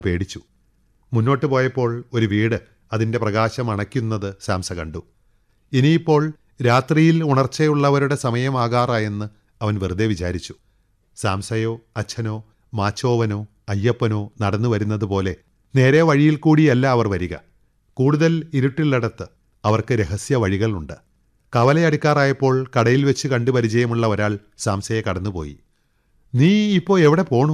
പേടിച്ചു മുന്നോട്ട് പോയപ്പോൾ ഒരു വീട് അതിൻ്റെ പ്രകാശം അണയ്ക്കുന്നത് സാംസ കണ്ടു ഇനിയിപ്പോൾ രാത്രിയിൽ ഉണർച്ചയുള്ളവരുടെ സമയമാകാറായെന്ന് അവൻ വെറുതെ വിചാരിച്ചു സാംസയോ അച്ഛനോ മാച്ചോവനോ അയ്യപ്പനോ നടന്നു വരുന്നത് പോലെ നേരെ വഴിയിൽ കൂടിയല്ല അവർ വരിക കൂടുതൽ ഇരുട്ടുള്ളിടത്ത് അവർക്ക് രഹസ്യ വഴികളുണ്ട് കവലയടുക്കാറായപ്പോൾ കടയിൽ വെച്ച് കണ്ടു പരിചയമുള്ള ഒരാൾ സാംസയെ കടന്നുപോയി നീ ഇപ്പോൾ എവിടെ പോണു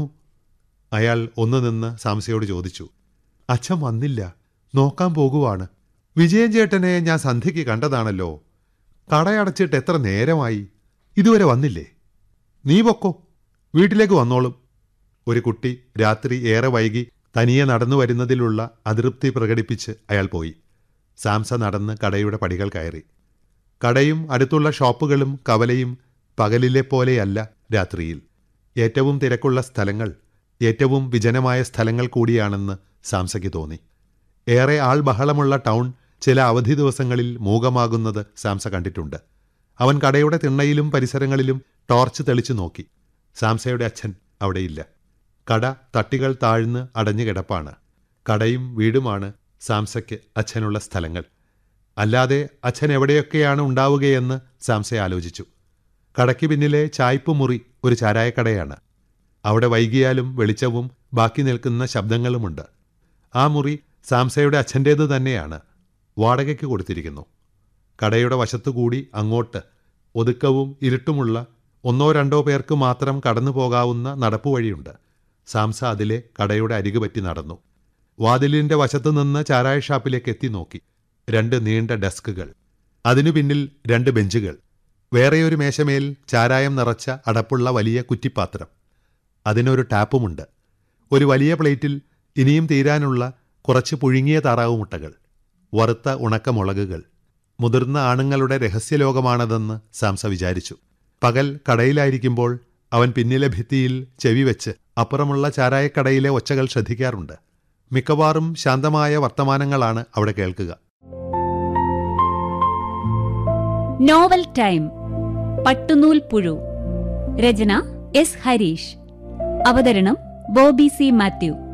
അയാൾ ഒന്ന് നിന്ന് സാംസയോട് ചോദിച്ചു അച്ഛൻ വന്നില്ല നോക്കാൻ പോകുവാണ് വിജയൻ ചേട്ടനെ ഞാൻ സന്ധ്യയ്ക്ക് കണ്ടതാണല്ലോ കടയടച്ചിട്ട് എത്ര നേരമായി ഇതുവരെ വന്നില്ലേ നീ പൊക്കോ വീട്ടിലേക്ക് വന്നോളും ഒരു കുട്ടി രാത്രി ഏറെ വൈകി തനിയെ നടന്നു വരുന്നതിലുള്ള അതൃപ്തി പ്രകടിപ്പിച്ച് അയാൾ പോയി സാംസ നടന്ന് കടയുടെ പടികൾ കയറി കടയും അടുത്തുള്ള ഷോപ്പുകളും കവലയും പകലിലെ പോലെയല്ല രാത്രിയിൽ ഏറ്റവും തിരക്കുള്ള സ്ഥലങ്ങൾ ഏറ്റവും വിജനമായ സ്ഥലങ്ങൾ കൂടിയാണെന്ന് സാംസയ്ക്ക് തോന്നി ഏറെ ആൾ ബഹളമുള്ള ടൗൺ ചില അവധി ദിവസങ്ങളിൽ മൂകമാകുന്നത് സാംസ കണ്ടിട്ടുണ്ട് അവൻ കടയുടെ തിണ്ണയിലും പരിസരങ്ങളിലും ടോർച്ച് തെളിച്ചു നോക്കി സാംസയുടെ അച്ഛൻ അവിടെയില്ല കട തട്ടികൾ താഴ്ന്ന് അടഞ്ഞു കിടപ്പാണ് കടയും വീടുമാണ് സാംസയ്ക്ക് അച്ഛനുള്ള സ്ഥലങ്ങൾ അല്ലാതെ അച്ഛൻ എവിടെയൊക്കെയാണ് ഉണ്ടാവുകയെന്ന് സാംസ ആലോചിച്ചു കടയ്ക്ക് പിന്നിലെ ചായ്പ് മുറി ഒരു ചാരായക്കടയാണ് അവിടെ വൈകിയാലും വെളിച്ചവും ബാക്കി നിൽക്കുന്ന ശബ്ദങ്ങളുമുണ്ട് ആ മുറി സാംസയുടെ അച്ഛൻ്റേത് തന്നെയാണ് വാടകയ്ക്ക് കൊടുത്തിരിക്കുന്നു കടയുടെ വശത്തുകൂടി അങ്ങോട്ട് ഒതുക്കവും ഇരുട്ടുമുള്ള ഒന്നോ രണ്ടോ പേർക്ക് മാത്രം കടന്നു പോകാവുന്ന നടപ്പുവഴിയുണ്ട് സാംസ അതിലെ കടയുടെ അരികു പറ്റി നടന്നു വാതിലിന്റെ വശത്തു നിന്ന് ചാരായ ഷാപ്പിലേക്ക് എത്തി നോക്കി രണ്ട് നീണ്ട ഡെസ്കുകൾ അതിനു പിന്നിൽ രണ്ട് ബെഞ്ചുകൾ വേറെയൊരു മേശമേൽ ചാരായം നിറച്ച അടപ്പുള്ള വലിയ കുറ്റിപ്പാത്രം അതിനൊരു ടാപ്പുമുണ്ട് ഒരു വലിയ പ്ലേറ്റിൽ ഇനിയും തീരാനുള്ള കുറച്ച് പുഴുങ്ങിയ താറാവ് മുട്ടകൾ വറുത്ത ഉണക്കമുളകുകൾ മുതിർന്ന ആണുങ്ങളുടെ രഹസ്യലോകമാണതെന്ന് സാംസ വിചാരിച്ചു പകൽ കടയിലായിരിക്കുമ്പോൾ അവൻ പിന്നിലെ ഭിത്തിയിൽ ചെവി വെച്ച് അപ്പുറമുള്ള ചാരായക്കടയിലെ ഒച്ചകൾ ശ്രദ്ധിക്കാറുണ്ട് മിക്കവാറും ശാന്തമായ വർത്തമാനങ്ങളാണ് അവിടെ കേൾക്കുക നോവൽ ടൈം പട്ടുനൂൽ പുഴു രചന എസ് ഹരീഷ് അവതരണം ബോബി സി മാത്യു